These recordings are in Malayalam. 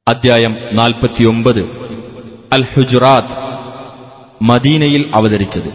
അദ്ധ്യായം നാൽപ്പത്തിയൊമ്പത് അൽ ഹുജുറാത്ത് മദീനയിൽ അവതരിച്ചത്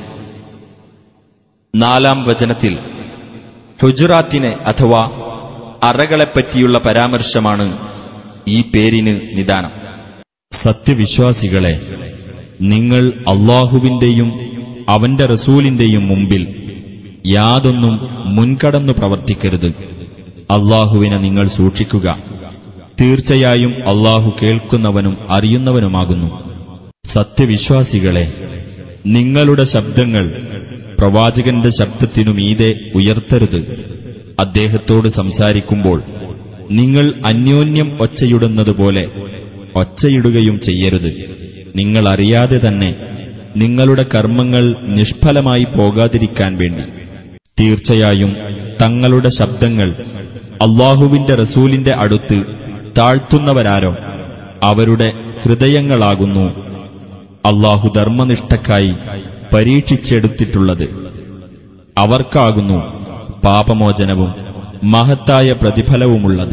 നാലാം വചനത്തിൽ ഹുജുറാത്തിനെ അഥവാ അറകളെപ്പറ്റിയുള്ള പരാമർശമാണ് ഈ പേരിന് നിദാനം സത്യവിശ്വാസികളെ നിങ്ങൾ അള്ളാഹുവിന്റെയും അവന്റെ റസൂലിന്റെയും മുമ്പിൽ യാതൊന്നും മുൻകടന്നു പ്രവർത്തിക്കരുത് അള്ളാഹുവിനെ നിങ്ങൾ സൂക്ഷിക്കുക തീർച്ചയായും അള്ളാഹു കേൾക്കുന്നവനും അറിയുന്നവനുമാകുന്നു സത്യവിശ്വാസികളെ നിങ്ങളുടെ ശബ്ദങ്ങൾ പ്രവാചകന്റെ ശബ്ദത്തിനു മീതെ ഉയർത്തരുത് അദ്ദേഹത്തോട് സംസാരിക്കുമ്പോൾ നിങ്ങൾ അന്യോന്യം ഒച്ചയിടുന്നതുപോലെ ഒച്ചയിടുകയും ചെയ്യരുത് നിങ്ങൾ അറിയാതെ തന്നെ നിങ്ങളുടെ കർമ്മങ്ങൾ നിഷ്ഫലമായി പോകാതിരിക്കാൻ വേണ്ടി തീർച്ചയായും തങ്ങളുടെ ശബ്ദങ്ങൾ അള്ളാഹുവിന്റെ റസൂലിന്റെ അടുത്ത് താഴ്ത്തുന്നവരാരോ അവരുടെ ഹൃദയങ്ങളാകുന്നു അള്ളാഹു ധർമ്മനിഷ്ഠക്കായി പരീക്ഷിച്ചെടുത്തിട്ടുള്ളത് അവർക്കാകുന്നു പാപമോചനവും മഹത്തായ പ്രതിഫലവുമുള്ളത്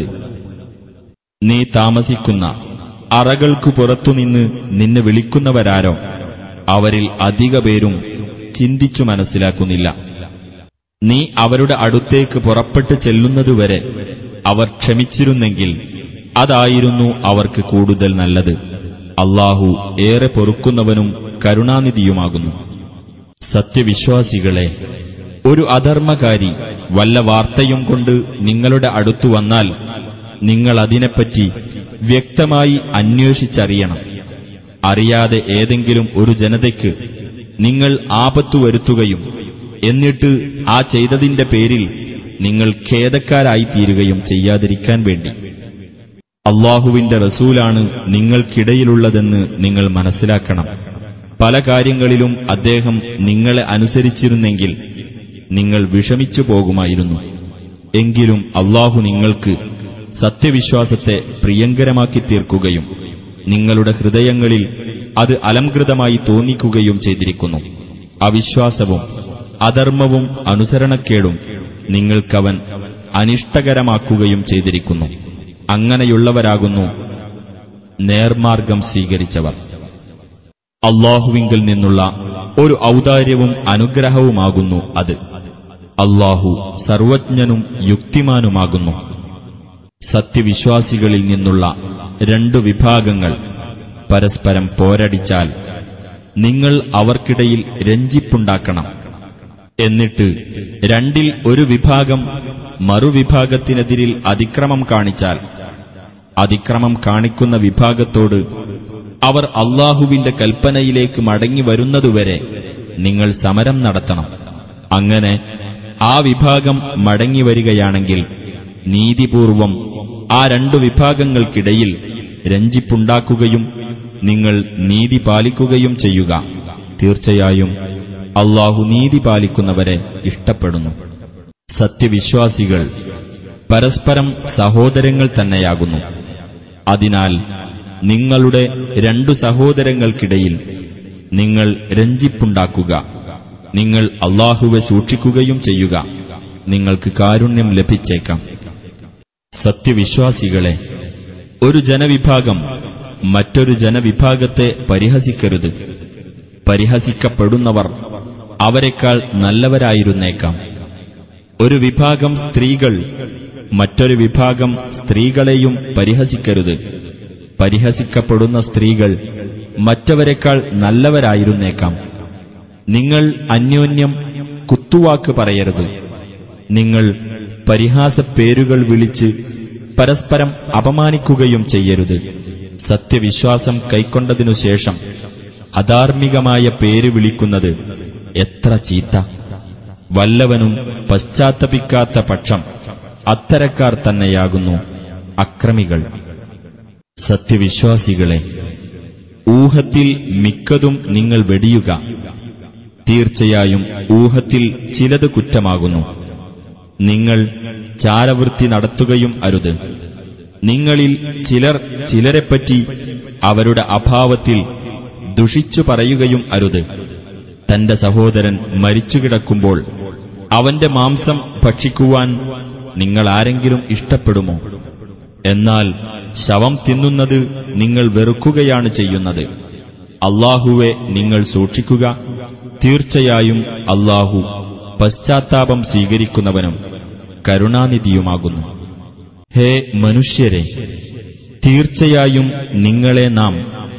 നീ താമസിക്കുന്ന അറകൾക്കു പുറത്തുനിന്ന് നിന്നെ വിളിക്കുന്നവരാരോ അവരിൽ അധിക പേരും ചിന്തിച്ചു മനസ്സിലാക്കുന്നില്ല നീ അവരുടെ അടുത്തേക്ക് പുറപ്പെട്ടു ചെല്ലുന്നതുവരെ അവർ ക്ഷമിച്ചിരുന്നെങ്കിൽ അതായിരുന്നു അവർക്ക് കൂടുതൽ നല്ലത് അള്ളാഹു ഏറെ പൊറുക്കുന്നവനും കരുണാനിധിയുമാകുന്നു സത്യവിശ്വാസികളെ ഒരു അധർമ്മകാരി വല്ല വാർത്തയും കൊണ്ട് നിങ്ങളുടെ അടുത്തു വന്നാൽ നിങ്ങൾ അതിനെപ്പറ്റി വ്യക്തമായി അന്വേഷിച്ചറിയണം അറിയാതെ ഏതെങ്കിലും ഒരു ജനതയ്ക്ക് നിങ്ങൾ ആപത്തു വരുത്തുകയും എന്നിട്ട് ആ ചെയ്തതിന്റെ പേരിൽ നിങ്ങൾ ഖേദക്കാരായിത്തീരുകയും ചെയ്യാതിരിക്കാൻ വേണ്ടി അള്ളാഹുവിന്റെ റസൂലാണ് നിങ്ങൾക്കിടയിലുള്ളതെന്ന് നിങ്ങൾ മനസ്സിലാക്കണം പല കാര്യങ്ങളിലും അദ്ദേഹം നിങ്ങളെ അനുസരിച്ചിരുന്നെങ്കിൽ നിങ്ങൾ വിഷമിച്ചു പോകുമായിരുന്നു എങ്കിലും അള്ളാഹു നിങ്ങൾക്ക് സത്യവിശ്വാസത്തെ പ്രിയങ്കരമാക്കി തീർക്കുകയും നിങ്ങളുടെ ഹൃദയങ്ങളിൽ അത് അലംകൃതമായി തോന്നിക്കുകയും ചെയ്തിരിക്കുന്നു അവിശ്വാസവും അധർമ്മവും അനുസരണക്കേടും നിങ്ങൾക്കവൻ അനിഷ്ടകരമാക്കുകയും ചെയ്തിരിക്കുന്നു അങ്ങനെയുള്ളവരാകുന്നു നേർമാർഗം സ്വീകരിച്ചവർ അള്ളാഹുവിങ്കിൽ നിന്നുള്ള ഒരു ഔദാര്യവും അനുഗ്രഹവുമാകുന്നു അത് അള്ളാഹു സർവജ്ഞനും യുക്തിമാനുമാകുന്നു സത്യവിശ്വാസികളിൽ നിന്നുള്ള രണ്ടു വിഭാഗങ്ങൾ പരസ്പരം പോരടിച്ചാൽ നിങ്ങൾ അവർക്കിടയിൽ രഞ്ജിപ്പുണ്ടാക്കണം എന്നിട്ട് രണ്ടിൽ ഒരു വിഭാഗം മറുവിഭാഗത്തിനെതിരിൽ അതിക്രമം കാണിച്ചാൽ അതിക്രമം കാണിക്കുന്ന വിഭാഗത്തോട് അവർ അള്ളാഹുവിന്റെ കൽപ്പനയിലേക്ക് മടങ്ങി വരുന്നതുവരെ നിങ്ങൾ സമരം നടത്തണം അങ്ങനെ ആ വിഭാഗം മടങ്ങി വരികയാണെങ്കിൽ നീതിപൂർവം ആ രണ്ടു വിഭാഗങ്ങൾക്കിടയിൽ രഞ്ജിപ്പുണ്ടാക്കുകയും നിങ്ങൾ നീതി പാലിക്കുകയും ചെയ്യുക തീർച്ചയായും അള്ളാഹു നീതി പാലിക്കുന്നവരെ ഇഷ്ടപ്പെടുന്നു സത്യവിശ്വാസികൾ പരസ്പരം സഹോദരങ്ങൾ തന്നെയാകുന്നു അതിനാൽ നിങ്ങളുടെ രണ്ടു സഹോദരങ്ങൾക്കിടയിൽ നിങ്ങൾ രഞ്ജിപ്പുണ്ടാക്കുക നിങ്ങൾ അള്ളാഹുവെ സൂക്ഷിക്കുകയും ചെയ്യുക നിങ്ങൾക്ക് കാരുണ്യം ലഭിച്ചേക്കാം സത്യവിശ്വാസികളെ ഒരു ജനവിഭാഗം മറ്റൊരു ജനവിഭാഗത്തെ പരിഹസിക്കരുത് പരിഹസിക്കപ്പെടുന്നവർ അവരെക്കാൾ നല്ലവരായിരുന്നേക്കാം ഒരു വിഭാഗം സ്ത്രീകൾ മറ്റൊരു വിഭാഗം സ്ത്രീകളെയും പരിഹസിക്കരുത് പരിഹസിക്കപ്പെടുന്ന സ്ത്രീകൾ മറ്റവരെക്കാൾ നല്ലവരായിരുന്നേക്കാം നിങ്ങൾ അന്യോന്യം കുത്തുവാക്ക് പറയരുത് നിങ്ങൾ പരിഹാസപ്പേരുകൾ വിളിച്ച് പരസ്പരം അപമാനിക്കുകയും ചെയ്യരുത് സത്യവിശ്വാസം കൈക്കൊണ്ടതിനു ശേഷം അധാർമികമായ പേര് വിളിക്കുന്നത് എത്ര ചീത്ത വല്ലവനും പശ്ചാത്തപിക്കാത്ത പക്ഷം അത്തരക്കാർ തന്നെയാകുന്നു അക്രമികൾ സത്യവിശ്വാസികളെ ഊഹത്തിൽ മിക്കതും നിങ്ങൾ വെടിയുക തീർച്ചയായും ഊഹത്തിൽ ചിലത് കുറ്റമാകുന്നു നിങ്ങൾ ചാരവൃത്തി നടത്തുകയും അരുത് നിങ്ങളിൽ ചിലർ ചിലരെപ്പറ്റി അവരുടെ അഭാവത്തിൽ ദുഷിച്ചു പറയുകയും അരുത് തന്റെ സഹോദരൻ മരിച്ചുകിടക്കുമ്പോൾ അവന്റെ മാംസം ഭക്ഷിക്കുവാൻ നിങ്ങൾ ആരെങ്കിലും ഇഷ്ടപ്പെടുമോ എന്നാൽ ശവം തിന്നുന്നത് നിങ്ങൾ വെറുക്കുകയാണ് ചെയ്യുന്നത് അള്ളാഹുവെ നിങ്ങൾ സൂക്ഷിക്കുക തീർച്ചയായും അള്ളാഹു പശ്ചാത്താപം സ്വീകരിക്കുന്നവനും കരുണാനിധിയുമാകുന്നു ഹേ മനുഷ്യരെ തീർച്ചയായും നിങ്ങളെ നാം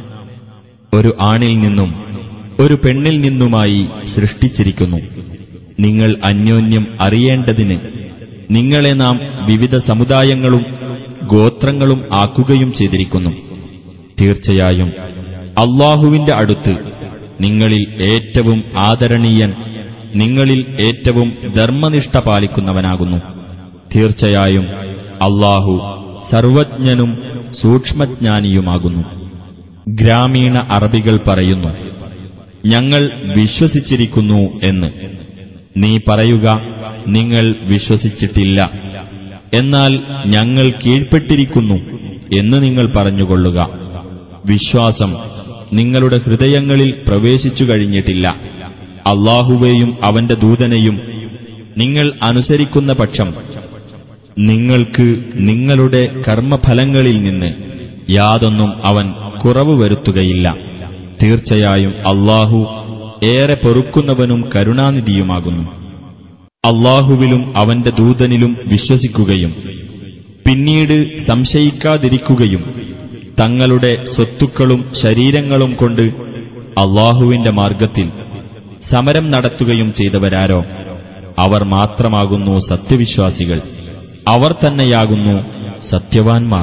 ഒരു ആണിൽ നിന്നും ഒരു പെണ്ണിൽ നിന്നുമായി സൃഷ്ടിച്ചിരിക്കുന്നു നിങ്ങൾ അന്യോന്യം അറിയേണ്ടതിന് നിങ്ങളെ നാം വിവിധ സമുദായങ്ങളും ഗോത്രങ്ങളും ആക്കുകയും ചെയ്തിരിക്കുന്നു തീർച്ചയായും അള്ളാഹുവിന്റെ അടുത്ത് നിങ്ങളിൽ ഏറ്റവും ആദരണീയൻ നിങ്ങളിൽ ഏറ്റവും ധർമ്മനിഷ്ഠ പാലിക്കുന്നവനാകുന്നു തീർച്ചയായും അള്ളാഹു സർവജ്ഞനും സൂക്ഷ്മജ്ഞാനിയുമാകുന്നു ഗ്രാമീണ അറബികൾ പറയുന്നു ഞങ്ങൾ വിശ്വസിച്ചിരിക്കുന്നു എന്ന് നീ പറയുക നിങ്ങൾ വിശ്വസിച്ചിട്ടില്ല എന്നാൽ ഞങ്ങൾ കീഴ്പ്പെട്ടിരിക്കുന്നു എന്ന് നിങ്ങൾ പറഞ്ഞുകൊള്ളുക വിശ്വാസം നിങ്ങളുടെ ഹൃദയങ്ങളിൽ പ്രവേശിച്ചു കഴിഞ്ഞിട്ടില്ല അള്ളാഹുവേയും അവന്റെ ദൂതനെയും നിങ്ങൾ അനുസരിക്കുന്ന പക്ഷം നിങ്ങൾക്ക് നിങ്ങളുടെ കർമ്മഫലങ്ങളിൽ നിന്ന് യാതൊന്നും അവൻ കുറവ് വരുത്തുകയില്ല തീർച്ചയായും അള്ളാഹു ഏറെ പൊറുക്കുന്നവനും കരുണാനിധിയുമാകുന്നു അള്ളാഹുവിലും അവന്റെ ദൂതനിലും വിശ്വസിക്കുകയും പിന്നീട് സംശയിക്കാതിരിക്കുകയും തങ്ങളുടെ സ്വത്തുക്കളും ശരീരങ്ങളും കൊണ്ട് അള്ളാഹുവിന്റെ മാർഗത്തിൽ സമരം നടത്തുകയും ചെയ്തവരാരോ അവർ മാത്രമാകുന്നു സത്യവിശ്വാസികൾ അവർ തന്നെയാകുന്നു സത്യവാൻമാർ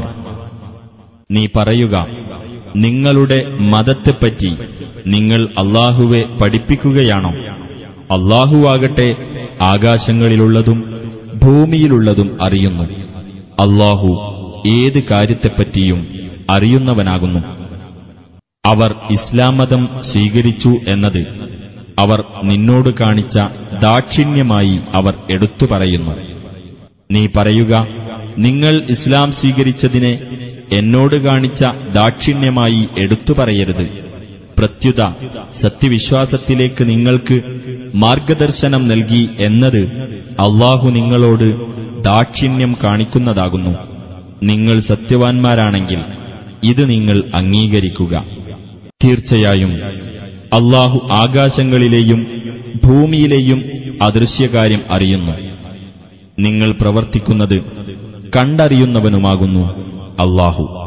നീ പറയുക നിങ്ങളുടെ മതത്തെപ്പറ്റി നിങ്ങൾ അള്ളാഹുവെ പഠിപ്പിക്കുകയാണോ അള്ളാഹുവാകട്ടെ ആകാശങ്ങളിലുള്ളതും ഭൂമിയിലുള്ളതും അറിയുന്നു അള്ളാഹു ഏത് കാര്യത്തെപ്പറ്റിയും അറിയുന്നവനാകുന്നു അവർ ഇസ്ലാം മതം സ്വീകരിച്ചു എന്നത് അവർ നിന്നോട് കാണിച്ച ദാക്ഷിണ്യമായി അവർ എടുത്തു പറയുന്നു നീ പറയുക നിങ്ങൾ ഇസ്ലാം സ്വീകരിച്ചതിനെ എന്നോട് കാണിച്ച ദാക്ഷിണ്യമായി എടുത്തു പറയരുത് പ്രത്യുത സത്യവിശ്വാസത്തിലേക്ക് നിങ്ങൾക്ക് മാർഗദർശനം നൽകി എന്നത് അള്ളാഹു നിങ്ങളോട് ദാക്ഷിണ്യം കാണിക്കുന്നതാകുന്നു നിങ്ങൾ സത്യവാൻമാരാണെങ്കിൽ ഇത് നിങ്ങൾ അംഗീകരിക്കുക തീർച്ചയായും അള്ളാഹു ആകാശങ്ങളിലെയും ഭൂമിയിലെയും അദൃശ്യകാര്യം അറിയുന്നു നിങ്ങൾ പ്രവർത്തിക്കുന്നത് കണ്ടറിയുന്നവനുമാകുന്നു അള്ളാഹു